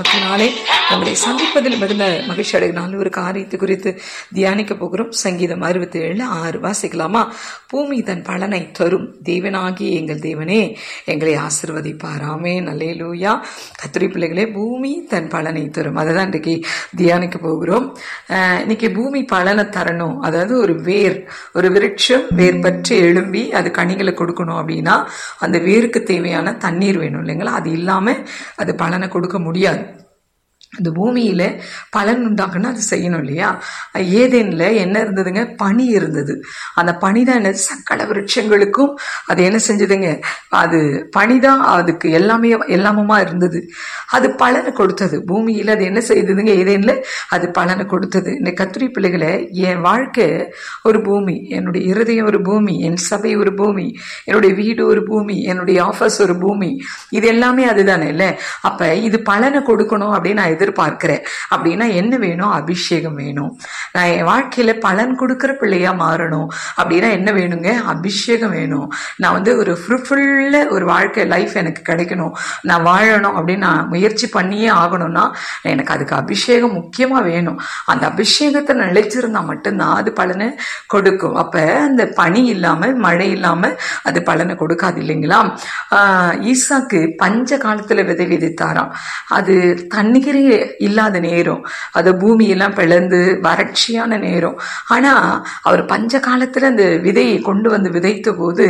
நாளே உங்களை சந்திப்பதில் மிகுந்த மகிழ்ச்சி அடைகிறான் ஒரு காரியத்தை குறித்து தியானிக்க போகிறோம் சங்கீதம் அறுபத்தி ஏழு ஆறு வாசிக்கலாமா பூமி தன் பலனை தரும் தேவனாகி எங்கள் தேவனே எங்களை ஆசிர்வதிப்பார் ஆமே நல்லே லூயா கத்திரி பிள்ளைகளே பூமி தன் பலனை தரும் அதை தான் இன்றைக்கு தியானிக்க போகிறோம் அஹ், இன்னைக்கு பூமி பலனை தரணும் அதாவது ஒரு வேர் ஒரு விருட்சம் வேர் பற்றி எழும்பி அது கனிகளை கொடுக்கணும் அப்படின்னா அந்த வேருக்கு தேவையான தண்ணீர் வேணும் இல்லைங்களா அது இல்லாம அது பலனை கொடுக்க முடியாது அந்த பூமியில பலன் உண்டாக்கணும் அது செய்யணும் இல்லையா ஏதேன்ல என்ன இருந்ததுங்க பனி இருந்தது அந்த பனி தான் என்ன சக்கல விருட்சங்களுக்கும் அது என்ன செஞ்சதுங்க அது பனிதான் அதுக்கு எல்லாமே எல்லாமுமா இருந்தது அது பலனை கொடுத்தது பூமியில அது என்ன செய்ததுங்க ஏதேன்ல அது பலனை கொடுத்தது இந்த கத்திரி பிள்ளைகளை என் வாழ்க்கை ஒரு பூமி என்னுடைய இருதயம் ஒரு பூமி என் சபை ஒரு பூமி என்னுடைய வீடு ஒரு பூமி என்னுடைய ஆஃபீஸ் ஒரு பூமி இது எல்லாமே அதுதானே இல்ல அப்ப இது பலனை கொடுக்கணும் அப்படின்னு நான் எதிர்பார்க்கிறேன் அப்படின்னா என்ன வேணும் அபிஷேகம் வேணும் நான் என் வாழ்க்கையில பலன் கொடுக்கிற பிள்ளையா மாறணும் அப்படின்னா என்ன வேணுங்க அபிஷேகம் வேணும் நான் வந்து ஒரு ஃப்ரூட்ஃபுல்ல ஒரு வாழ்க்கை லைஃப் எனக்கு கிடைக்கணும் நான் வாழணும் அப்படின்னு நான் முயற்சி பண்ணியே ஆகணும்னா எனக்கு அதுக்கு அபிஷேகம் முக்கியமா வேணும் அந்த அபிஷேகத்தை நிலைச்சிருந்தா மட்டும்தான் அது பலனை கொடுக்கும் அப்ப அந்த பனி இல்லாம மழை இல்லாம அது பலனை கொடுக்காது இல்லைங்களா ஆஹ் ஈசாக்கு பஞ்ச காலத்துல விதை விதைத்தாராம் அது தண்ணீரே இல்லாத நேரம் அது பூமியெல்லாம் பிளந்து வறட்சியான நேரம் ஆனா அவர் பஞ்ச காலத்துல அந்த விதையை கொண்டு வந்து விதைத்த போது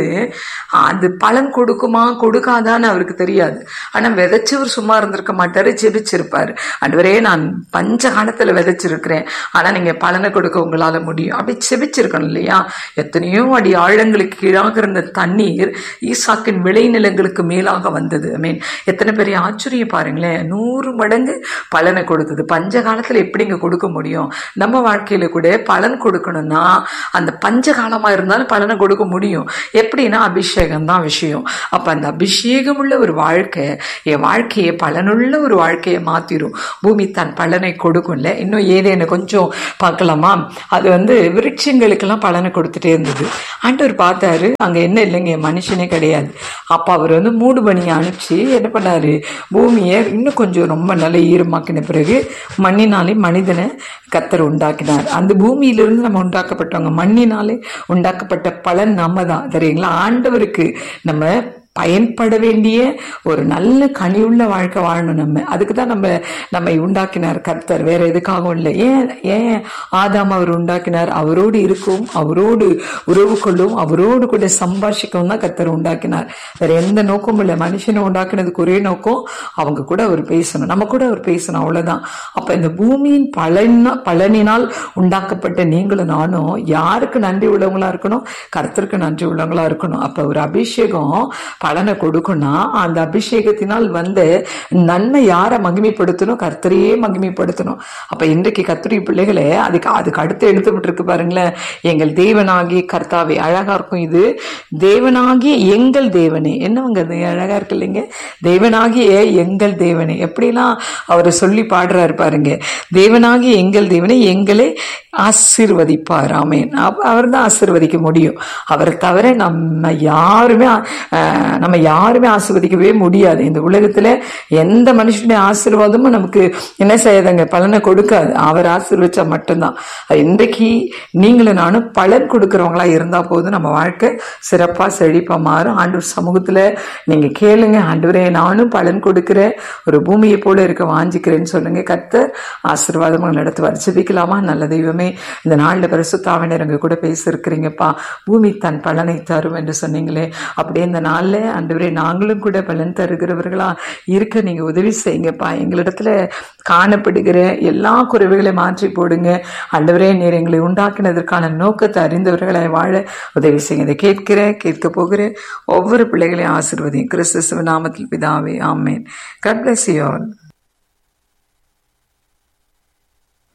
அது பலன் கொடுக்குமா கொடுக்காதான்னு அவருக்கு தெரியாது ஆனா விதைச்சவர் சும்மா இருந்திருக்க மாட்டாரு ஜெபிச்சிருப்பாரு அன்றுவரே நான் பஞ்ச காலத்துல விதைச்சிருக்கிறேன் ஆனா நீங்க பலனை கொடுக்க உங்களால முடியும் அப்படி செபிச்சிருக்கணும் இல்லையா எத்தனையோ அடி ஆழங்களுக்கு கீழாக இருந்த தண்ணீர் ஈசாக்கின் விளைநிலங்களுக்கு மேலாக வந்தது ஐ மீன் எத்தனை பெரிய ஆச்சரியம் பாருங்களேன் நூறு மடங்கு பலனை கொடுத்தது பஞ்ச காலத்துல எப்படிங்க கொடுக்க முடியும் நம்ம வாழ்க்கையில கூட பலன் கொடுக்கணும்னா அந்த பஞ்ச காலமா இருந்தாலும் பலனை கொடுக்க முடியும் எப்படின்னா அபிஷேகம் தான் விஷயம் அப்ப அந்த அபிஷேகம் உள்ள ஒரு வாழ்க்கை என் வாழ்க்கையை பலனுள்ள ஒரு வாழ்க்கையை மாத்திரும் பூமி தன் பலனை கொடுக்கும்ல இன்னும் ஏதேன்னு கொஞ்சம் பார்க்கலாமா அது வந்து விருட்சங்களுக்கெல்லாம் பலனை கொடுத்துட்டே இருந்தது ஆண்டவர் பார்த்தாரு அங்க என்ன இல்லைங்க மனுஷனே கிடையாது அப்ப அவர் வந்து மூடு பணியை அனுப்பிச்சு என்ன பண்ணாரு பூமியை இன்னும் கொஞ்சம் ரொம்ப நல்ல ஈரமாக்கின பிறகு மண்ணினாலே மனிதனை கத்தர் உண்டாக்கினார் அந்த பூமியிலிருந்து நம்ம உண்டாக்கப்பட்டவங்க மண்ணினாலே உண்டாக்கப்பட்ட பலன் நம்ம தான் தெரியுங்களா ஆண்டவருக்கு நம்ம பயன்பட வேண்டிய ஒரு நல்ல கனியுள்ள வாழ்க்கை வாழணும் நம்ம அதுக்கு தான் நம்ம நம்மை உண்டாக்கினார் கர்த்தர் வேற எதுக்காகவும் இல்லை ஏன் ஏன் ஆதாம் அவர் உண்டாக்கினார் அவரோடு இருக்கும் அவரோடு உறவு கொள்ளும் அவரோடு கூட சம்பாஷிக்கவும் தான் கர்த்தர் உண்டாக்கினார் வேற எந்த நோக்கமும் இல்லை மனுஷனை உண்டாக்கினதுக்கு ஒரே நோக்கம் அவங்க கூட அவர் பேசணும் நம்ம கூட அவர் பேசணும் அவ்வளவுதான் அப்ப இந்த பூமியின் பலன பலனினால் உண்டாக்கப்பட்ட நீங்களும் நானும் யாருக்கு நன்றி உள்ளவங்களா இருக்கணும் கர்த்தருக்கு நன்றி உள்ளவங்களா இருக்கணும் அப்ப ஒரு அபிஷேகம் பலனை கொடுக்கணும் அந்த அபிஷேகத்தினால் வந்து நன்மை யாரை மகிமைப்படுத்தணும் கர்த்தரையே மகிமைப்படுத்தணும் அப்ப இன்றைக்கு கர்த்தரி பிள்ளைகளே அதுக்கு அதுக்கு அடுத்து எழுத்து விட்டுருக்கு பாருங்களேன் எங்கள் தேவனாகிய கர்த்தாவே அழகா இருக்கும் இது தேவனாகிய எங்கள் தேவனே என்னவங்க அது அழகா இருக்கு இல்லைங்க தேவனாகிய எங்கள் தேவனே எப்படிலாம் அவர் சொல்லி பாடுறாரு பாருங்க தேவனாகிய எங்கள் தேவனே எங்களை ஆசீர்வதிப்பார் ஆமேன் அவர் தான் ஆசீர்வதிக்க முடியும் அவரை தவிர நம்ம யாருமே ஆஹ், நம்ம யாருமே ஆசீர்வதிக்கவே முடியாது இந்த உலகத்துல எந்த மனுஷனுடைய ஆசீர்வாதமும் நமக்கு என்ன செய்யாதுங்க பலனை கொடுக்காது அவர் ஆசீர்வச்சா மட்டும்தான் அது இன்றைக்கு நீங்களும் நானும் பலன் கொடுக்கறவங்களா இருந்தா போதும் நம்ம வாழ்க்கை சிறப்பா செழிப்பா மாறும் ஆண்டவர் சமூகத்துல நீங்க கேளுங்க ஆண்டவரே நானும் பலன் கொடுக்கிறேன் ஒரு பூமியை போல இருக்க வாஞ்சிக்கிறேன்னு சொல்லுங்க கர்த்தர் ஆசீர்வாதமாக நடத்துவார் ஜெபிக்கலாமா நல்ல தெய்வமே இந்த நாள்ல பரிசுத்தாவினர் எங்க கூட பேசியிருக்கிறீங்கப்பா பூமி தன் பலனை தரும் என்று சொன்னீங்களே அப்படியே இந்த நாள்ல ஆண்டவரே நாங்களும் கூட பலன் தருகிறவர்களா இருக்க நீங்க உதவி செய்யுங்கப்பா எங்களிடத்துல காணப்படுகிற எல்லா குறைவுகளை மாற்றி போடுங்க ஆண்டவரே நீர் எங்களை உண்டாக்கினதற்கான நோக்கத்தை அறிந்தவர்களை வாழ உதவி செய்யுங்க இதை கேட்கிற கேட்க போகிற ஒவ்வொரு பிள்ளைகளையும் ஆசீர்வதியும் கிறிஸ்து நாமத்தில் பிதாவே ஆமேன் God bless you all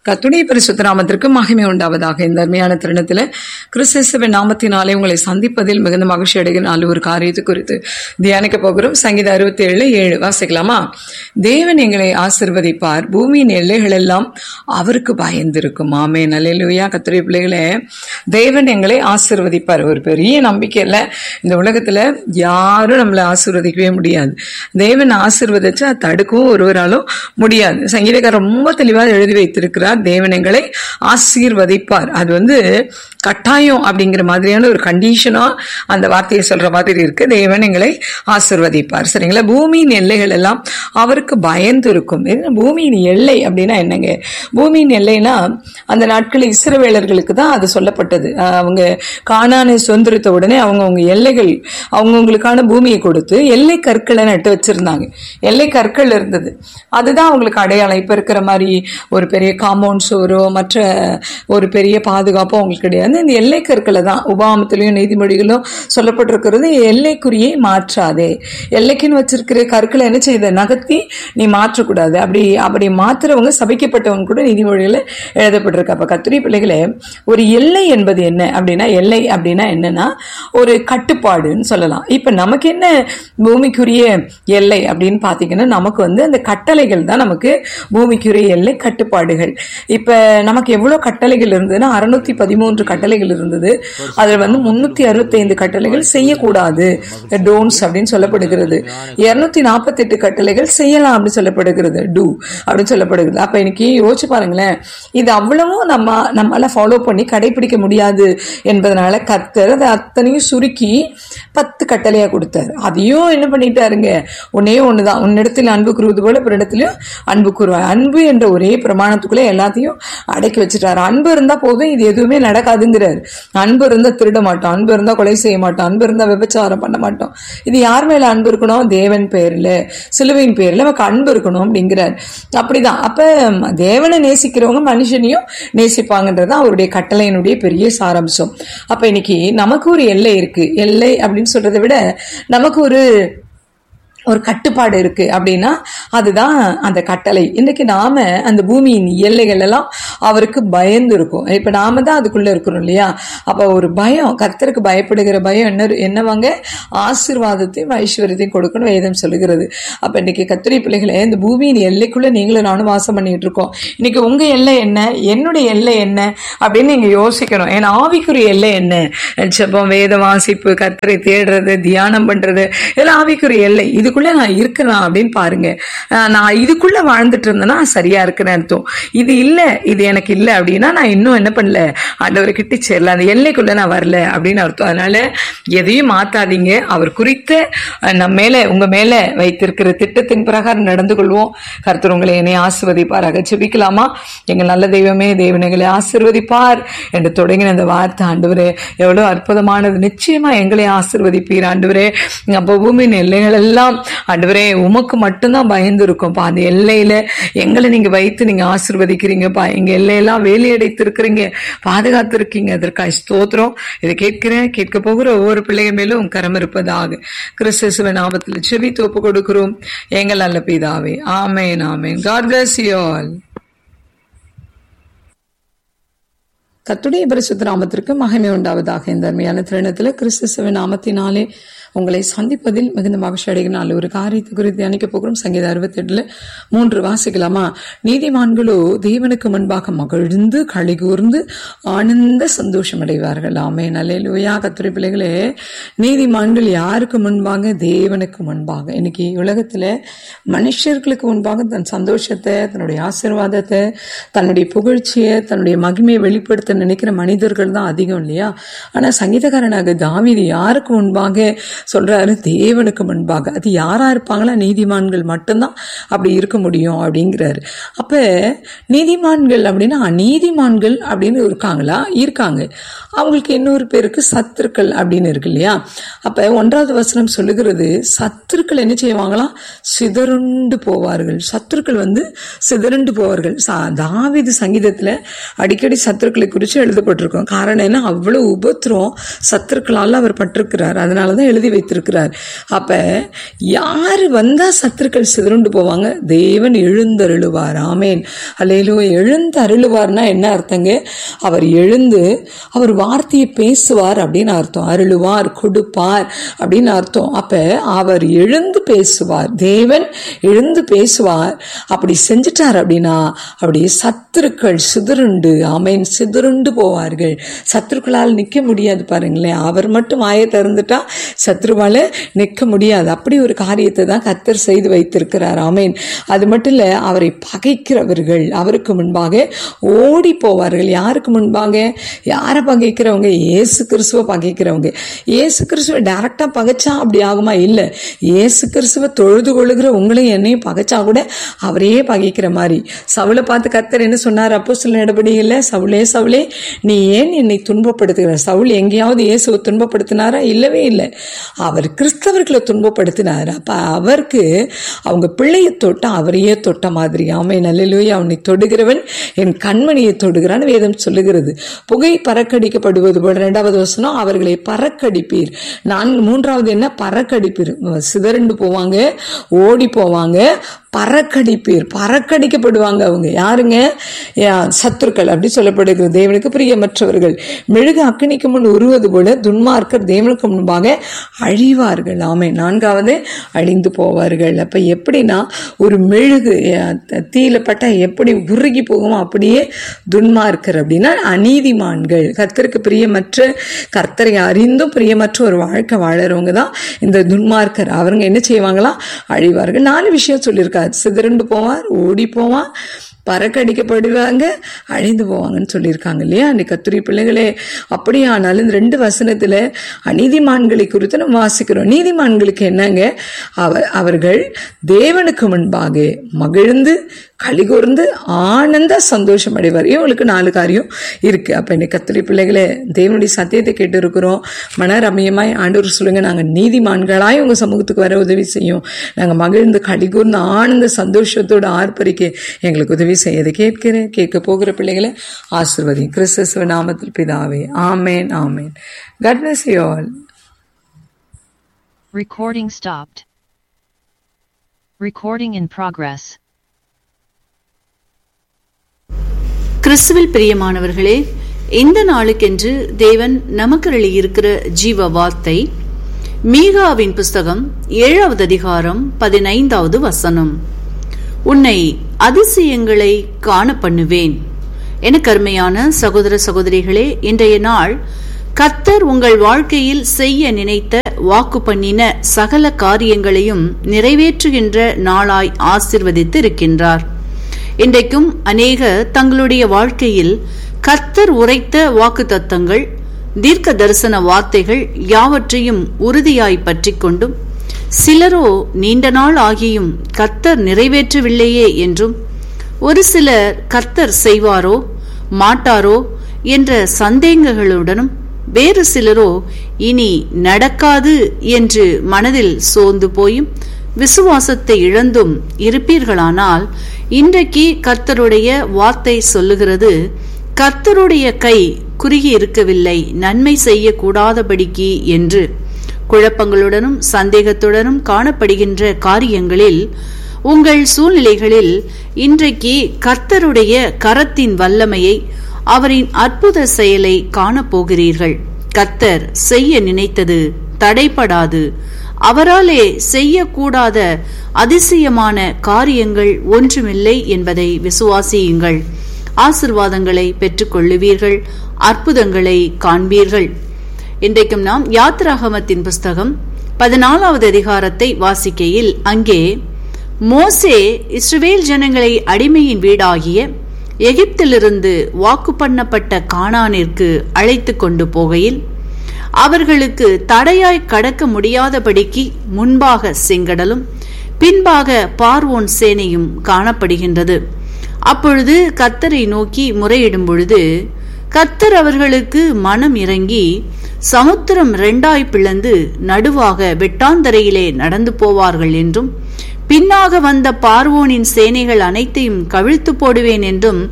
கத்துடைய பரிசுத்த நாமத்திற்கு மகிமை உண்டாவதாக இந்த அருமையான தருணத்தில் கிறிஸ்துவின் நாமத்தினாலே உங்களை சந்திப்பதில் மிகுந்த மகிழ்ச்சி அடைகிற நாலு ஒரு காரியத்தை குறித்து தியானிக்க போகிறோம் சங்கீத அறுபத்தி ஏழு ஏழு வாசிக்கலாமா தேவன் எங்களை ஆசிர்வதிப்பார் பூமியின் எல்லைகள் எல்லாம் அவருக்கு பயந்திருக்கும் ஆமே நல்லையா கத்துடைய பிள்ளைகளே தேவன் எங்களை ஆசிர்வதிப்பார் ஒரு பெரிய நம்பிக்கை இல்லை இந்த உலகத்துல யாரும் நம்மளை ஆசீர்வதிக்கவே முடியாது தேவன் ஆசீர்வதிச்சா தடுக்கவும் ஒருவராலும் முடியாது சங்கீதக்காரர் ரொம்ப தெளிவாக எழுதி வைத்திருக்கிறார் தேவன் எங்களை ஆசீர்வதிப்பார் அது வந்து கட்டாயம் அப்படிங்கிற மாதிரியான ஒரு கண்டிஷனா அந்த வார்த்தையை சொல்ற மாதிரி இருக்கு தேவன் எங்களை ஆசிர்வதிப்பார் சரிங்களா பூமியின் எல்லைகள் எல்லாம் அவருக்கு பயந்து இருக்கும் என்ன பூமியின் எல்லை அப்படின்னா என்னங்க பூமியின் எல்லைனா அந்த நாட்களில் இஸ்ரவேலர்களுக்கு தான் அது சொல்லப்பட்டது ஆஹ் அவங்க காணானை சுதந்திரத்த உடனே அவங்கவுங்க எல்லைகள் அவங்கவுங்களுக்கான பூமியை கொடுத்து எல்லை கற்களை நட்டு வச்சிருந்தாங்க எல்லை கற்கள் இருந்தது அதுதான் அவங்களுக்கு அடையாளம் இப்ப இருக்கிற மாதிரி ஒரு பெரிய காம்பவுண்ட் சோரோ மற்ற ஒரு பெரிய பாதுகாப்போ அவங்களுக்கு கிடையாது இந்த எல்லை கற்களை தான் உபாமத்திலையும் நீதிமொழிகளும் சொல்லப்பட்டிருக்கிறது எல்லைக்குறியை மாற்றாதே எல்லைக்குன்னு வச்சிருக்கிற கற்களை என்ன செய்த நகர்த்தி நீ மாற்றக்கூடாது அப்படி அப்படி மாத்துறவங்க சபிக்கப்பட்டவங்க கூட நீதிமொழியில எழுதப்பட்டிருக்கு அப்ப கத்திரி பிள்ளைகளே ஒரு எல்லை என்பது என்ன அப்படின்னா எல்லை அப்படின்னா என்னன்னா ஒரு கட்டுப்பாடுன்னு சொல்லலாம் இப்ப நமக்கு என்ன பூமிக்குரிய எல்லை அப்படின்னு பாத்தீங்கன்னா நமக்கு வந்து அந்த கட்டளைகள் தான் நமக்கு பூமிக்குரிய எல்லை கட்டுப்பாடுகள் இப்ப நமக்கு எவ்வளவு கட்டளைகள் இருந்ததுன்னா அறுநூத்தி பதிமூன்று கட்டளைகள் இருந்தது அதுல வந்து முன்னூத்தி அறுபத்தி ஐந்து கட்டளைகள் செய்யக்கூடாது டோன்ஸ் அப்படின்னு சொல்லப்படுகிறது இருநூத்தி நாற்பத்தி எட்டு கட்டளைகள் செய்யலாம் அப்படின்னு சொல்லப்படுகிறது டூ அப்படின்னு சொல்லப்படுகிறது அப்ப இன்னைக்கு யோசிச்சு பாருங்களேன் இது அவ்வளவும் நம்ம நம்மளால ஃபாலோ பண்ணி கடைபிடிக்க முடியாது என்பதனால கர்த்தர் அதை அத்தனையும் சுருக்கி பத்து கட்டளையா கொடுத்தாரு அதையும் என்ன பண்ணிட்டாருங்க ஒன்னே ஒண்ணுதான் உன்னிடத்தில் அன்பு கூறுவது போல பிறடத்திலையும் அன்பு கூறுவார் அன்பு என்ற ஒரே பிரமாணத்துக்குள்ள எல்லாத்தையும் அடக்கி வச்சுட்டாரு அன்பு இருந்தா போதும் இது எதுவுமே நடக்காதுங்கிறாரு அன்பு இருந்தா திருட மாட்டோம் அன்பு இருந்தா கொலை செய்ய மாட்டோம் அன்பு இருந்தா விபச்சாரம் பண்ண மாட்டோம் இது யார் மேல அன்பு இருக்கணும் தேவன் பேர்ல சிலுவையின் பேர்ல நமக்கு அன்பு இருக்கணும் அப்படிங்கிறார் அப்படிதான் அப்ப தேவனை நேசிக்கிறவங்க மனுஷனையும் நேசிப்பாங்கன்றது அவருடைய கட்டளையினுடைய பெரிய சாராம்சம் அப்ப இன்னைக்கு நமக்கு ஒரு எல்லை இருக்கு எல்லை அப்படின்னு சொல்றதை விட நமக்கு ஒரு ஒரு கட்டுப்பாடு இருக்கு அப்படின்னா அதுதான் அந்த கட்டளை இன்னைக்கு நாம அந்த பூமியின் எல்லைகள் எல்லாம் அவருக்கு பயந்து இருக்கும் இப்ப நாம தான் அதுக்குள்ள இருக்கிறோம் இல்லையா அப்ப ஒரு பயம் கர்த்தருக்கு பயப்படுகிற பயம் என்ன என்னவாங்க ஆசீர்வாதத்தையும் ஐஸ்வர்யத்தையும் கொடுக்கணும் வேதம் சொல்லுகிறது அப்ப இன்னைக்கு கத்திரி பிள்ளைகளை இந்த பூமியின் எல்லைக்குள்ள நீங்களும் நானும் வாசம் பண்ணிட்டு இருக்கோம் இன்னைக்கு உங்க எல்லை என்ன என்னுடைய எல்லை என்ன அப்படின்னு நீங்க யோசிக்கணும் ஏன்னா ஆவிக்குரிய எல்லை என்ன ஜெபம் வேத வாசிப்பு கர்த்தரை தேடுறது தியானம் பண்றது இதெல்லாம் ஆவிக்குரிய எல்லை இதுக்குள்ள நான் இருக்கிறேன் அப்படின்னு பாருங்க அஹ் நான் இதுக்குள்ள வாழ்ந்துட்டு இருந்தேன்னா சரியா இருக்கிறேன் அர்த்தம் இது இல்ல இது எனக்கு இல்ல அப்படின்னா நான் இன்னும் என்ன பண்ணல ஆண்டவரை கிட்ட சேரல அந்த எல்லைக்குள்ள நான் வரல அப்படின்னு அர்த்தம் அதனால எதையும் மாத்தாதீங்க அவர் குறித்த அஹ், நம்ம மேல உங்க மேல வைத்திருக்கிற திட்டத்தின் பிரகாரம் நடந்து கொள்வோம் கர்த்தர் உங்களை என்னை ஆசிர்வதிப்பாராக ஜெபிக்கலாமா எங்க நல்ல தெய்வமே தேவனைகளை ஆசிர்வதிப்பார் என்று தொடங்கின அந்த வார்த்தை ஆண்டவரே எவ்வளவு அற்புதமானது நிச்சயமா எங்களை ஆசிர்வதிப்பீர் ஆண்டவரே அப்போ பூமியின் எல்லைகள் எல்லாம் ஆண்டவரே உமக்கு மட்டும்தான் பயந்து இருக்கும்ப்பா அந்த எல்லையில எங்களை நீங்க வைத்து நீங்க ஆசிர்வதிக்கிறீங்கப்பா எங்க எல்லையெல்லாம் வேலையடைத்து இருக்கிறீங்க பாதுகாத்து இருக்கீங்க அதற்காக ஸ்தோத்திரம் இதை கேட்கிறேன் கேட்க போகிற ஒவ்வொரு பிள்ளைகள் மேலும் உம் கரம் இருப்பதாக கிறிஸ்துவ நாமத்தில் செவி தோப்பு கொடுக்கிறோம் எங்கள் நல்ல பிதாவே ஆமேன் ஆமேன் காட் பிளஸ் யூ ஆல் கத்துடைய பரிசுத்த நாமத்திற்கு மகிமை உண்டாவதாக இந்த அருமையான தருணத்தில் கிறிஸ்துவ நாமத்தினாலே உங்களை சந்திப்பதில் மிகுந்த மகிழ்ச்சி அடைகினால் ஒரு காரியத்தை குறித்து அணிக்க போகிறோம் சங்கீத அறுபத்தி எட்டுல மூன்று வாசிக்கலாமா நீதிமான்களோ தேவனுக்கு முன்பாக மகிழ்ந்து களி கூர்ந்து ஆனந்த சந்தோஷம் அடைவார்கள் ஆமே நல்ல கத்துரை பிள்ளைகளே நீதிமான்கள் யாருக்கு முன்பாக தேவனுக்கு முன்பாக இன்னைக்கு உலகத்துல மனுஷர்களுக்கு முன்பாக தன் சந்தோஷத்தை தன்னுடைய ஆசீர்வாதத்தை தன்னுடைய புகழ்ச்சியை தன்னுடைய மகிமையை வெளிப்படுத்த நினைக்கிற மனிதர்கள் தான் அதிகம் இல்லையா ஆனா சங்கீதக்காரனாக தாவீது யாருக்கு முன்பாக சொல்றாரு தேவனுக்கு முன்பாக அது யாரா இருப்பாங்களா நீதிமான்கள் மட்டும்தான் அப்படி இருக்க முடியும் அப்படிங்கிறாரு அப்ப நீதிமான்கள் அப்படின்னா நீதிமான்கள் அப்படின்னு இருக்காங்களா இருக்காங்க அவங்களுக்கு இன்னொரு பேருக்கு சத்துருக்கள் அப்படின்னு இருக்கு இல்லையா அப்ப ஒன்றாவது வசனம் சொல்லுகிறது சத்துருக்கள் என்ன செய்வாங்களாம் சிதறுண்டு போவார்கள் சத்துருக்கள் வந்து சிதறுண்டு போவார்கள் சா- தாவீது சங்கீதத்துல அடிக்கடி சத்துருக்களை குறித்து குறித்து எழுதப்பட்டிருக்கும் காரணம் என்ன அவ்வளவு உபத்திரம் சத்துருக்களால் அவர் பட்டிருக்கிறார் அதனால தான் எழுதி வைத்திருக்கிறார் அப்ப யார் வந்தா சத்துருக்கள் சிதறுண்டு போவாங்க தேவன் எழுந்தருளுவார் ஆமேன் அல்லையிலோ எழுந்து அருளுவார்னா என்ன அர்த்தங்க அவர் எழுந்து அவர் வார்த்தையை பேசுவார் அப்படின்னு அர்த்தம் அருளுவார் கொடுப்பார் அப்படின்னு அர்த்தம் அப்ப அவர் எழுந்து பேசுவார் தேவன் எழுந்து பேசுவார் அப்படி செஞ்சிட்டார் அப்படின்னா அப்படியே சத்துருக்கள் சிதறுண்டு ஆமேன் சிதறுண்டு போவார்கள் சத்துருக்களால் நிற்க முடியாது பாருங்களேன் அவர் மட்டும் ஆய திறந்துட்டா சத்ருவால நிற்க முடியாது அப்படி ஒரு காரியத்தை தான் கத்தர் செய்து வைத்திருக்கிறார் ஆமேன் அது மட்டும் இல்ல அவரை பகைக்கிறவர்கள் அவருக்கு முன்பாக ஓடி போவார்கள் யாருக்கு முன்பாக யாரை பகைக்கிறவங்க இயேசு கிறிஸ்துவ பகைக்கிறவங்க இயேசு கிறிஸ்துவ டைரக்டா பகைச்சா அப்படி ஆகுமா இல்ல இயேசு கிறிஸ்துவ தொழுது கொள்ளுகிற உங்களையும் என்னையும் பகைச்சா கூட அவரையே பகைக்கிற மாதிரி சவுளை பார்த்து கத்தர் என்ன சொன்னார் அப்போ சில நடவடிக்கையில் சவுளே சவுளே நீ ஏன் என்னை துன்பப்படுத்துகிற சவுல் எங்கேயாவது இயேசுவை துன்பப்படுத்தினாரா இல்லவே இல்லை அவர் கிறிஸ்தவர்களை துன்பப்படுத்தினார் அப்ப அவருக்கு அவங்க பிள்ளையை தொட்ட அவரையே தொட்ட மாதிரி ஆமை நல்லலூயா அவனை தொடுகிறவன் என் கண்மணியை தொடுகிறான் வேதம் சொல்லுகிறது புகை பறக்கடிக்கப்படுவது போல இரண்டாவது வசனம் அவர்களை பறக்கடிப்பீர் நான்கு மூன்றாவது என்ன பறக்கடிப்பீர் சிதறண்டு போவாங்க ஓடி போவாங்க பறக்கடிப்பீர் பறக்கடிக்கப்படுவாங்க அவங்க யாருங்க சத்துருக்கள் அப்படி சொல்லப்படுகிறது தேவனுக்கு பிரியமற்றவர்கள் மெழுகு அக்கனிக்கு முன் உருவது போல துன்மார்க்கர் தேவனுக்கு முன்பாக அழிவார்கள் ஆமை நான்காவது அழிந்து போவார்கள் அப்ப எப்படின்னா ஒரு மெழுகு தீயில பட்டா எப்படி உருகி போகுமோ அப்படியே துன்மார்க்கர் அப்படின்னா அநீதிமான்கள் கர்த்தருக்கு பிரியமற்ற கர்த்தரை அறிந்தும் பிரியமற்ற ஒரு வாழ்க்கை வாழறவங்க தான் இந்த துன்மார்க்கர் அவங்க என்ன செய்வாங்களாம் அழிவார்கள் நாலு விஷயம் சொல்லியிருக்காரு சிதறண்டு போவார் ஓடி போவான் பறக்கடிக்கப்படுவாங்க அழிந்து போவாங்கன்னு சொல்லியிருக்காங்க இல்லையா அந்த கத்துரி பிள்ளைகளே அப்படியானாலும் இந்த ரெண்டு வசனத்துல அநீதிமான்களை குறித்து நம்ம வாசிக்கிறோம் நீதிமான்களுக்கு என்னங்க அவர் அவர்கள் தேவனுக்கு முன்பாக மகிழ்ந்து கலிகூர்ந்து ஆனந்த சந்தோஷம் அடைவார் இவங்களுக்கு நாலு காரியம் இருக்கு அப்ப இன்னைக்கு கத்திரி பிள்ளைகளே தேவனுடைய சத்தியத்தை கேட்டு இருக்கிறோம் மன ரம்யமாய் ஆண்டவர் சொல்லுங்க நாங்க நீதிமான்களாய் உங்க சமூகத்துக்கு வர உதவி செய்யும் நாங்க மகிழ்ந்து கலிகூர்ந்து ஆனந்த சந்தோஷத்தோட ஆர்ப்பரிக்க எங்களுக்கு உதவி செய்யதை கேட்கிறேன் கேட்க போகிற பிள்ளைகளை ஆசிர்வதி கிறிஸ்தவ நாமத்தில் பிதாவே ஆமேன் ஆமேன் God bless you all. Recording stopped. Recording in progress. கிறிஸ்துவில் பிரியமானவர்களே இந்த நாளுக்கென்று தேவன் நமக்கு இருக்கிற ஜீவ வார்த்தை மீகாவின் புஸ்தகம் ஏழாவது அதிகாரம் பதினைந்தாவது வசனம் உன்னை அதிசயங்களை காண பண்ணுவேன் என கருமையான சகோதர சகோதரிகளே இன்றைய நாள் கத்தர் உங்கள் வாழ்க்கையில் செய்ய நினைத்த வாக்கு பண்ணின சகல காரியங்களையும் நிறைவேற்றுகின்ற நாளாய் ஆசிர்வதித்து இருக்கின்றார் இன்றைக்கும் அநேக தங்களுடைய வாழ்க்கையில் கர்த்தர் உரைத்த வாக்கு தத்தங்கள் தீர்க்க தரிசன வார்த்தைகள் யாவற்றையும் உறுதியாய் பற்றி கொண்டும் சிலரோ நீண்ட நாள் ஆகியும் கர்த்தர் நிறைவேற்றவில்லையே என்றும் ஒரு சிலர் கர்த்தர் செய்வாரோ மாட்டாரோ என்ற சந்தேகங்களுடனும் வேறு சிலரோ இனி நடக்காது என்று மனதில் சோர்ந்து போயும் விசுவாசத்தை இழந்தும் இருப்பீர்களானால் இன்றைக்கு கர்த்தருடைய வார்த்தை சொல்லுகிறது கர்த்தருடைய கை குறுகி இருக்கவில்லை நன்மை செய்யக்கூடாதபடிக்கு என்று குழப்பங்களுடனும் சந்தேகத்துடனும் காணப்படுகின்ற காரியங்களில் உங்கள் சூழ்நிலைகளில் இன்றைக்கு கர்த்தருடைய கரத்தின் வல்லமையை அவரின் அற்புத செயலை காணப்போகிறீர்கள் கர்த்தர் செய்ய நினைத்தது தடைப்படாது அவராலே செய்யக்கூடாத அதிசயமான காரியங்கள் ஒன்றுமில்லை என்பதை விசுவாசியுங்கள் ஆசிர்வாதங்களை பெற்றுக்கொள்ளுவீர்கள் அற்புதங்களை காண்பீர்கள் இன்றைக்கும் நாம் யாத்ராகமத்தின் புஸ்தகம் பதினாலாவது அதிகாரத்தை வாசிக்கையில் அங்கே மோசே இஸ்ரவேல் ஜனங்களை அடிமையின் வீடாகிய எகிப்திலிருந்து வாக்கு பண்ணப்பட்ட கானானிற்கு அழைத்து கொண்டு போகையில் அவர்களுக்கு தடையாய் கடக்க முடியாதபடிக்கு முன்பாக செங்கடலும் பின்பாக பார்வோன் சேனையும் காணப்படுகின்றது அப்பொழுது கத்தரை நோக்கி முறையிடும் பொழுது கத்தர் அவர்களுக்கு மனம் இறங்கி சமுத்திரம் இரண்டாய் பிளந்து நடுவாக வெட்டாந்தரையிலே நடந்து போவார்கள் என்றும் பின்னாக வந்த பார்வோனின் சேனைகள் அனைத்தையும் கவிழ்த்து போடுவேன் என்றும்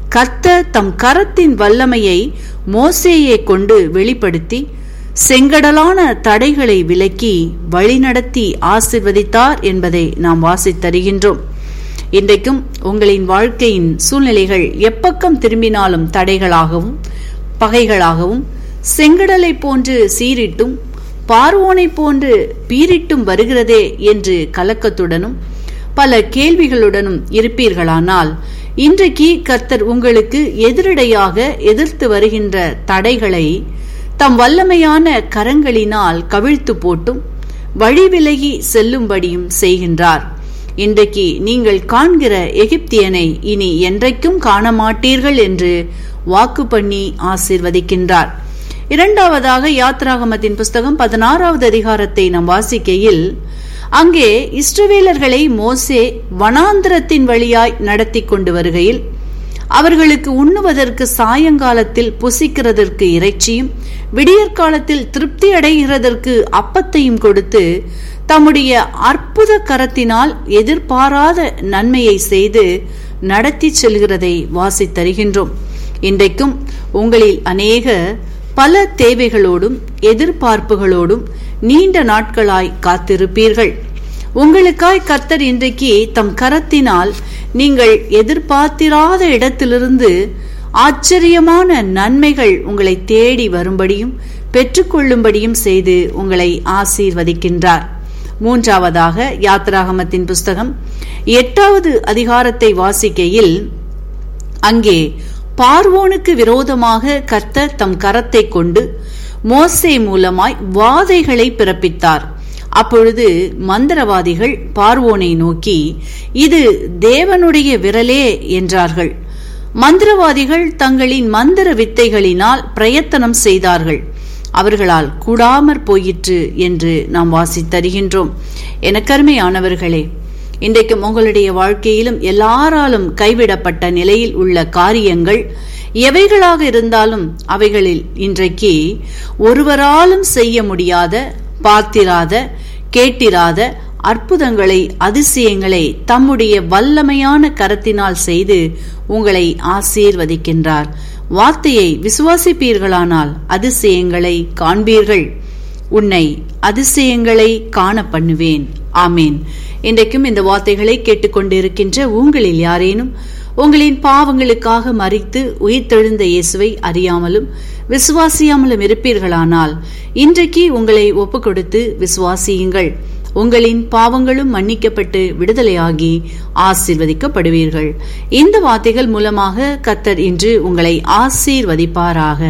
கர்த்தர் தம் கரத்தின் வல்லமையை மோசேயை கொண்டு வெளிப்படுத்தி செங்கடலான தடைகளை விலக்கி வழிநடத்தி ஆசிர்வதித்தார் என்பதை நாம் வாசித்தருகின்றோம் இன்றைக்கும் உங்களின் வாழ்க்கையின் சூழ்நிலைகள் எப்பக்கம் திரும்பினாலும் தடைகளாகவும் பகைகளாகவும் செங்கடலை போன்று சீரிட்டும் பார்வோனை போன்று பீரிட்டும் வருகிறதே என்று கலக்கத்துடனும் பல கேள்விகளுடனும் இருப்பீர்களானால் இன்றைக்கு கர்த்தர் உங்களுக்கு எதிரடையாக எதிர்த்து வருகின்ற தடைகளை தம் வல்லமையான கரங்களினால் கவிழ்த்து போட்டும் வழி விலகி செல்லும்படியும் செய்கின்றார் இன்றைக்கு நீங்கள் காண்கிற எகிப்தியனை இனி என்றைக்கும் காண மாட்டீர்கள் என்று வாக்கு பண்ணி ஆசீர்வதிக்கின்றார் இரண்டாவதாக யாத்ராகமத்தின் புஸ்தகம் பதினாறாவது அதிகாரத்தை நாம் வாசிக்கையில் அங்கே இஸ்ரவேலர்களை மோசே வனாந்திரத்தின் வழியாய் நடத்தி கொண்டு வருகையில் அவர்களுக்கு உண்ணுவதற்கு சாயங்காலத்தில் புசிக்கிறதற்கு இறைச்சியும் விடியற்காலத்தில் திருப்தி அடைகிறதற்கு அப்பத்தையும் கொடுத்து தம்முடைய அற்புத கரத்தினால் எதிர்பாராத நன்மையை செய்து நடத்தி செல்கிறதை வாசித்தருகின்றோம் இன்றைக்கும் உங்களில் அநேக பல தேவைகளோடும் எதிர்பார்ப்புகளோடும் நீண்ட நாட்களாய் காத்திருப்பீர்கள் உங்களுக்காய் கர்த்தர் இன்றைக்கு தம் கரத்தினால் நீங்கள் எதிர்பார்த்திராத இடத்திலிருந்து ஆச்சரியமான நன்மைகள் உங்களை தேடி வரும்படியும் பெற்றுக்கொள்ளும்படியும் செய்து உங்களை ஆசீர்வதிக்கின்றார் மூன்றாவதாக யாத்ராகமத்தின் புஸ்தகம் எட்டாவது அதிகாரத்தை வாசிக்கையில் அங்கே பார்வோனுக்கு விரோதமாக கர்த்தர் தம் கரத்தை கொண்டு மோசே மூலமாய் வாதைகளை பிறப்பித்தார் அப்பொழுது மந்திரவாதிகள் பார்வோனை நோக்கி இது தேவனுடைய விரலே என்றார்கள் மந்திரவாதிகள் தங்களின் மந்திர வித்தைகளினால் பிரயத்தனம் செய்தார்கள் அவர்களால் கூடாமற் போயிற்று என்று நாம் வாசித்தருகின்றோம் எனக்கருமையானவர்களே இன்றைக்கும் உங்களுடைய வாழ்க்கையிலும் எல்லாராலும் கைவிடப்பட்ட நிலையில் உள்ள காரியங்கள் எவைகளாக இருந்தாலும் அவைகளில் இன்றைக்கு ஒருவராலும் செய்ய முடியாத பார்த்திராத கேட்டிராத அற்புதங்களை அதிசயங்களை தம்முடைய வல்லமையான கரத்தினால் செய்து உங்களை ஆசீர்வதிக்கின்றார் வார்த்தையை விசுவாசிப்பீர்களானால் அதிசயங்களை காண்பீர்கள் உன்னை அதிசயங்களை காண பண்ணுவேன் ஆமேன் இன்றைக்கும் இந்த வார்த்தைகளை கேட்டுக்கொண்டிருக்கின்ற உங்களில் யாரேனும் உங்களின் பாவங்களுக்காக மறித்து உயிர்த்தெழுந்த இயேசுவை அறியாமலும் விசுவாசியாமலும் இருப்பீர்களானால் இன்றைக்கு உங்களை ஒப்புக் கொடுத்து விசுவாசியுங்கள் உங்களின் பாவங்களும் மன்னிக்கப்பட்டு விடுதலையாகி ஆசீர்வதிக்கப்படுவீர்கள் இந்த வார்த்தைகள் மூலமாக கத்தர் இன்று உங்களை ஆசீர்வதிப்பாராக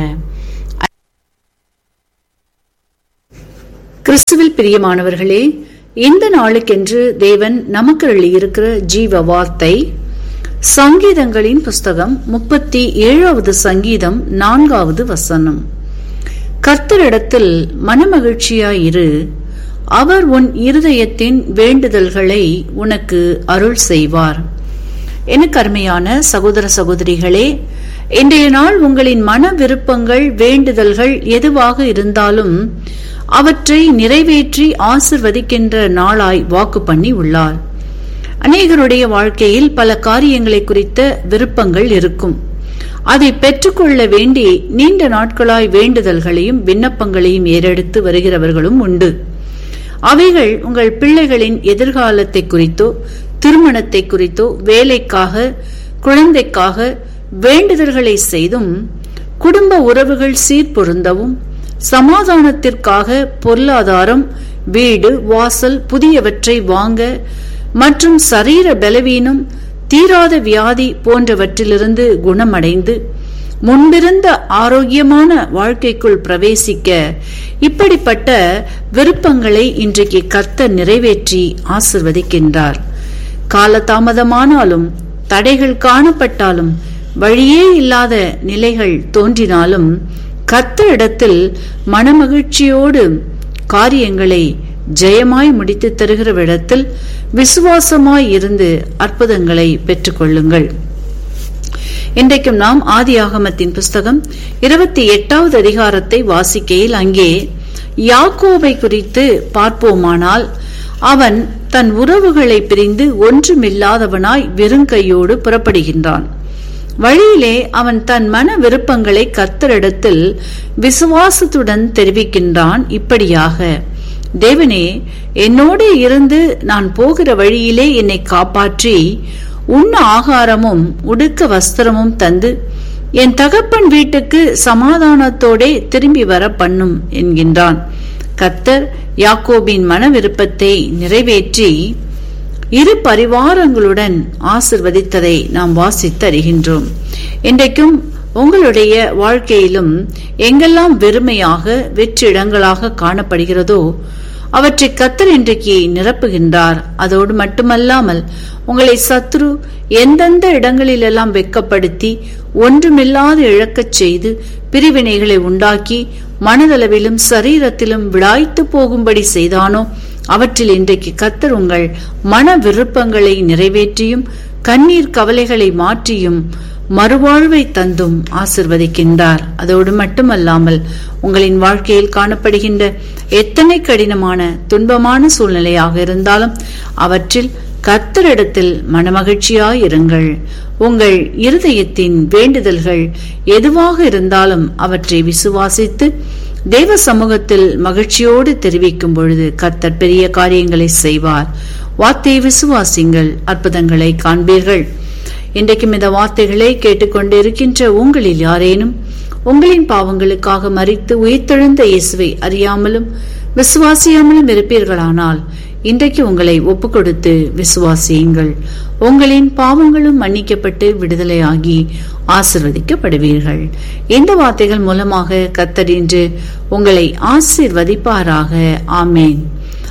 கிறிஸ்துவில் பிரியமானவர்களே இந்த நாளுக்கென்று தேவன் நமக்கு எழுதியிருக்கிற ஜீவ வார்த்தை சங்கீதங்களின் புஸ்தகம் முப்பத்தி ஏழாவது சங்கீதம் நான்காவது வசனம் கர்த்தரிடத்தில் மனமகிழ்ச்சியாயிரு அவர் உன் இருதயத்தின் வேண்டுதல்களை உனக்கு அருள் செய்வார் எனக்கு அருமையான சகோதர சகோதரிகளே இன்றைய நாள் உங்களின் மன விருப்பங்கள் வேண்டுதல்கள் எதுவாக இருந்தாலும் அவற்றை நிறைவேற்றி ஆசிர்வதிக்கின்ற நாளாய் வாக்கு பண்ணி உள்ளார் அநேகருடைய வாழ்க்கையில் பல காரியங்களை குறித்த விருப்பங்கள் இருக்கும் அதை பெற்றுக்கொள்ள வேண்டி நீண்ட நாட்களாய் வேண்டுதல்களையும் விண்ணப்பங்களையும் ஏறெடுத்து வருகிறவர்களும் உண்டு அவைகள் உங்கள் பிள்ளைகளின் எதிர்காலத்தை குறித்தோ திருமணத்தை குறித்தோ வேலைக்காக குழந்தைக்காக வேண்டுதல்களை செய்தும் குடும்ப உறவுகள் சீர்பொருந்தவும் சமாதானத்திற்காக பொருளாதாரம் வீடு வாசல் புதியவற்றை வாங்க மற்றும் சரீர பலவீனம் தீராத வியாதி போன்றவற்றிலிருந்து குணமடைந்து முன்பிருந்த ஆரோக்கியமான வாழ்க்கைக்குள் பிரவேசிக்க இப்படிப்பட்ட விருப்பங்களை இன்றைக்கு கர்த்தர் நிறைவேற்றி ஆசிர்வதிக்கின்றார் காலதாமதமானாலும் தடைகள் காணப்பட்டாலும் வழியே இல்லாத நிலைகள் தோன்றினாலும் கர்த்தரிடத்தில் மனமகிழ்ச்சியோடு காரியங்களை ஜெயமாய் முடித்து தருகிற விடத்தில் விசுவாசமாய் இருந்து அற்புதங்களை பெற்றுக்கொள்ளுங்கள் இன்றைக்கும் நாம் ஆதி ஆகமத்தின் புஸ்தகம் இருபத்தி எட்டாவது அதிகாரத்தை வாசிக்கையில் அங்கே யாக்கோபை குறித்து பார்ப்போமானால் அவன் தன் உறவுகளை பிரிந்து ஒன்றுமில்லாதவனாய் வெறுங்கையோடு புறப்படுகின்றான் வழியிலே அவன் தன் மன விருப்பங்களை கத்தரிடத்தில் விசுவாசத்துடன் தெரிவிக்கின்றான் இப்படியாக தேவனே என்னோடு இருந்து நான் போகிற வழியிலே என்னை காப்பாற்றி உண்ண ஆகாரமும் உடுக்க வஸ்திரமும் தந்து என் தகப்பன் வீட்டுக்கு சமாதானத்தோடே திரும்பி வர பண்ணும் என்கின்றான் கத்தர் யாக்கோபின் மன விருப்பத்தை நிறைவேற்றி இரு பரிவாரங்களுடன் ஆசிர்வதித்ததை நாம் வாசித்து அறிகின்றோம் இன்றைக்கும் உங்களுடைய வாழ்க்கையிலும் எங்கெல்லாம் வெறுமையாக வெற்றிடங்களாக காணப்படுகிறதோ அவற்றை கத்தர் இன்றைக்கு நிரப்புகின்றார் அதோடு மட்டுமல்லாமல் உங்களை சத்ரு எந்தெந்த இடங்களிலெல்லாம் வெட்கப்படுத்தி ஒன்றுமில்லாத இழக்கச் செய்து பிரிவினைகளை உண்டாக்கி மனதளவிலும் சரீரத்திலும் விடாய்த்து போகும்படி செய்தானோ அவற்றில் இன்றைக்கு கத்தர் உங்கள் மன விருப்பங்களை நிறைவேற்றியும் கண்ணீர் கவலைகளை மாற்றியும் மறுவாழ்வை தந்தும் ஆசிர்வதிக்கின்றார் அதோடு மட்டுமல்லாமல் உங்களின் வாழ்க்கையில் காணப்படுகின்ற எத்தனை கடினமான துன்பமான சூழ்நிலையாக இருந்தாலும் அவற்றில் கத்தரிடத்தில் மனமகிழ்ச்சியாயிருங்கள் உங்கள் இருதயத்தின் வேண்டுதல்கள் எதுவாக இருந்தாலும் அவற்றை விசுவாசித்து தேவ சமூகத்தில் மகிழ்ச்சியோடு தெரிவிக்கும் பொழுது கர்த்தர் பெரிய காரியங்களை செய்வார் வார்த்தையை விசுவாசிங்கள் அற்புதங்களை காண்பீர்கள் இன்றைக்கும் இந்த வார்த்தைகளை கேட்டுக்கொண்டிருக்கின்ற உங்களில் யாரேனும் உங்களின் பாவங்களுக்காக மறித்து உயிர்த்தெழுந்த இயேசுவை அறியாமலும் விசுவாசியாமலும் இருப்பீர்களானால் இன்றைக்கு உங்களை ஒப்புக் கொடுத்து விசுவாசியுங்கள் உங்களின் பாவங்களும் மன்னிக்கப்பட்டு விடுதலையாகி ஆசிர்வதிக்கப்படுவீர்கள் இந்த வார்த்தைகள் மூலமாக கத்தர் இன்று உங்களை ஆசிர்வதிப்பாராக ஆமேன்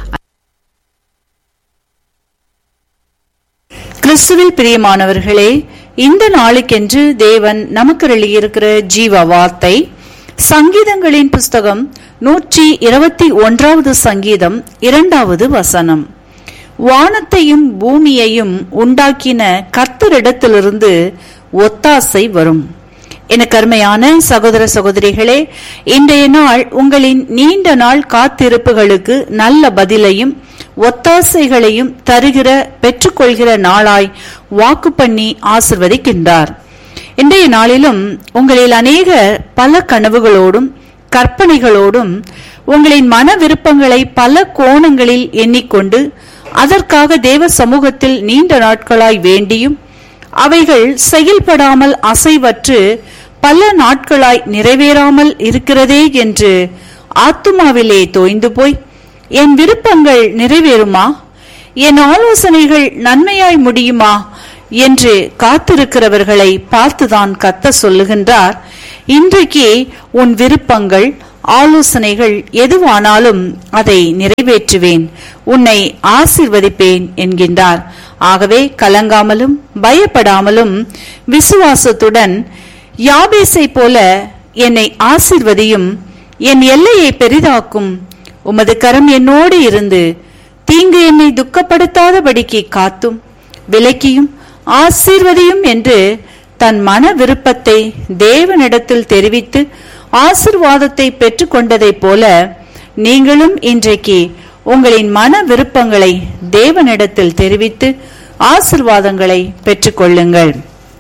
கிறிஸ்துவில் பிரியமானவர்களே இந்த நாளுக்கென்று தேவன் நமக்கு இருக்கிற ஜீவ வார்த்தை சங்கீதங்களின் புஸ்தகம் நூற்றி இருபத்தி ஒன்றாவது சங்கீதம் இரண்டாவது வசனம் வானத்தையும் பூமியையும் உண்டாக்கின கர்த்தரிடத்திலிருந்து ஒத்தாசை வரும் எனக்கு அருமையான சகோதர சகோதரிகளே இன்றைய நாள் உங்களின் நீண்ட நாள் காத்திருப்புகளுக்கு நல்ல பதிலையும் ஒத்தாசைகளையும் தருகிற பெற்றுக்கொள்கிற நாளாய் வாக்கு பண்ணி ஆசிர்வதிக்கின்றார் இன்றைய நாளிலும் உங்களில் அநேகர் பல கனவுகளோடும் கற்பனைகளோடும் உங்களின் மன விருப்பங்களை பல கோணங்களில் எண்ணிக்கொண்டு அதற்காக தேவ சமூகத்தில் நீண்ட நாட்களாய் வேண்டியும் அவைகள் செயல்படாமல் அசைவற்று பல நாட்களாய் நிறைவேறாமல் இருக்கிறதே என்று ஆத்துமாவிலே தோய்ந்து போய் என் விருப்பங்கள் நிறைவேறுமா என் ஆலோசனைகள் நன்மையாய் முடியுமா என்று காத்திருக்கிறவர்களை பார்த்துதான் கத்த சொல்லுகின்றார் இன்றைக்கு உன் விருப்பங்கள் ஆலோசனைகள் எதுவானாலும் அதை நிறைவேற்றுவேன் உன்னை ஆசிர்வதிப்பேன் என்கின்றார் ஆகவே கலங்காமலும் பயப்படாமலும் விசுவாசத்துடன் யாபேசை போல என்னை ஆசிர்வதியும் என் எல்லையை பெரிதாக்கும் உமது கரம் என்னோடு இருந்து தீங்கு என்னை துக்கப்படுத்தாதபடிக்கு காத்தும் விலக்கியும் ஆசீர்வதியும் என்று தன் மன விருப்பத்தை தேவனிடத்தில் தெரிவித்து ஆசிர்வாதத்தை பெற்றுக்கொண்டதைப் போல நீங்களும் இன்றைக்கு உங்களின் மன விருப்பங்களை தேவனிடத்தில் தெரிவித்து ஆசிர்வாதங்களை பெற்றுக்கொள்ளுங்கள்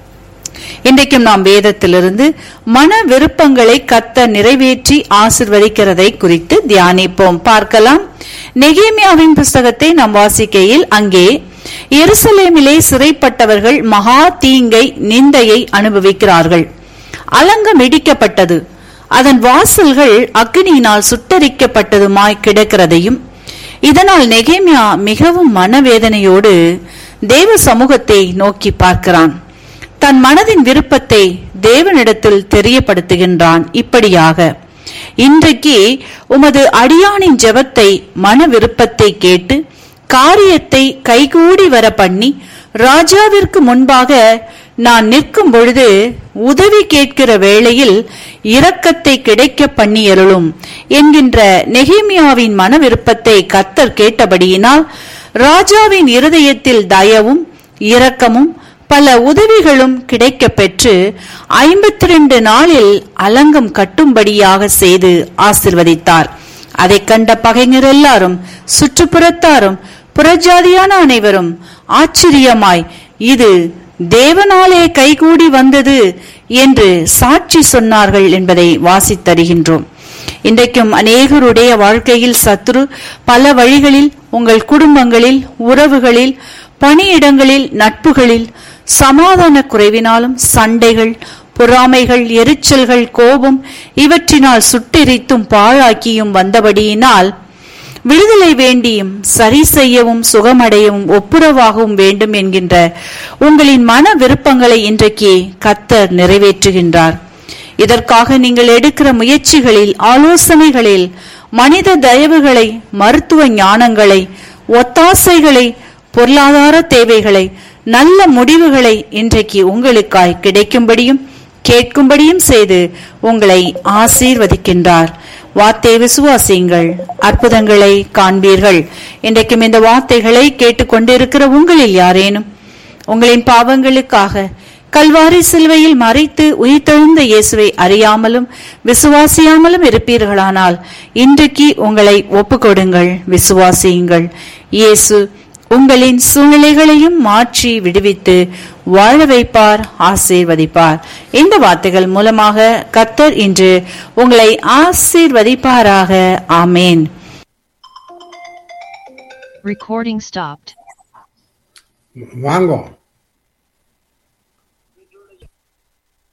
இன்றைக்கும் நாம் வேதத்திலிருந்து மன விருப்பங்களை கத்த நிறைவேற்றி ஆசிர்வதிக்கிறதை குறித்து தியானிப்போம் பார்க்கலாம் நெகேமியாவின் புஸ்தகத்தை நாம் வாசிக்கையில் அங்கே எருசலேமிலே சிறைப்பட்டவர்கள் மகா தீங்கை நிந்தையை அனுபவிக்கிறார்கள் அலங்கம் இடிக்கப்பட்டது அதன் வாசல்கள் அக்னியினால் சுட்டரிக்கப்பட்டதுமாய் கிடக்கிறதையும் இதனால் நெகேமியா மிகவும் மனவேதனையோடு தேவ சமூகத்தை நோக்கி பார்க்கிறான் தன் மனதின் விருப்பத்தை தேவனிடத்தில் தெரியப்படுத்துகின்றான் இப்படியாக இன்றைக்கு உமது அடியானின் ஜெபத்தை மன விருப்பத்தை கேட்டு காரியத்தை கைகூடி வர பண்ணி ராஜாவிற்கு முன்பாக நான் நிற்கும் பொழுது உதவி கேட்கிற வேளையில் இரக்கத்தை கிடைக்க பண்ணியருளும் என்கின்ற நெகிமியாவின் மன விருப்பத்தை கத்தர் கேட்டபடியினால் ராஜாவின் இருதயத்தில் தயவும் இரக்கமும் பல உதவிகளும் கிடைக்க பெற்று ஐம்பத்தி ரெண்டு நாளில் அலங்கம் கட்டும்படியாக செய்து ஆசிர்வதித்தார் அதைக் கண்ட பகைஞர் எல்லாரும் சுற்றுப்புறத்தாரும் புறஜாதியான அனைவரும் ஆச்சரியமாய் இது தேவனாலே கைகூடி வந்தது என்று சாட்சி சொன்னார்கள் என்பதை வாசித்தருகின்றோம் இன்றைக்கும் அநேகருடைய வாழ்க்கையில் சத்ரு பல வழிகளில் உங்கள் குடும்பங்களில் உறவுகளில் பணியிடங்களில் நட்புகளில் சமாதான குறைவினாலும் சண்டைகள் பொறாமைகள் எரிச்சல்கள் கோபம் இவற்றினால் சுட்டெரித்தும் பாழாக்கியும் வந்தபடியினால் விடுதலை வேண்டியும் சரி செய்யவும் சுகமடையவும் ஒப்புரவாகவும் வேண்டும் என்கின்ற உங்களின் மன விருப்பங்களை இன்றைக்கு கத்தர் நிறைவேற்றுகின்றார் இதற்காக நீங்கள் எடுக்கிற முயற்சிகளில் ஆலோசனைகளில் மனித தயவுகளை மருத்துவ ஞானங்களை ஒத்தாசைகளை பொருளாதார தேவைகளை நல்ல முடிவுகளை இன்றைக்கு உங்களுக்காய் கிடைக்கும்படியும் கேட்கும்படியும் செய்து உங்களை ஆசீர்வதிக்கின்றார் வார்த்தை விசுவாசியுங்கள் அற்புதங்களை காண்பீர்கள் இன்றைக்கும் இந்த வார்த்தைகளை கேட்டுக்கொண்டிருக்கிற உங்களில் யாரேனும் உங்களின் பாவங்களுக்காக கல்வாரி சிலுவையில் மறைத்து உயிர்த்தெழுந்த இயேசுவை அறியாமலும் விசுவாசியாமலும் இருப்பீர்களானால் இன்றைக்கு உங்களை ஒப்புக்கொடுங்கள் விசுவாசியுங்கள் இயேசு உங்களின் சூழ்நிலைகளையும் மாற்றி விடுவித்து வாழ வைப்பார் ஆசீர்வதிப்பார் இந்த வார்த்தைகள் மூலமாக கத்தர் இன்று உங்களை ஆசீர்வதிப்பாராக ஆமேன் Recording stopped. வாங்கோ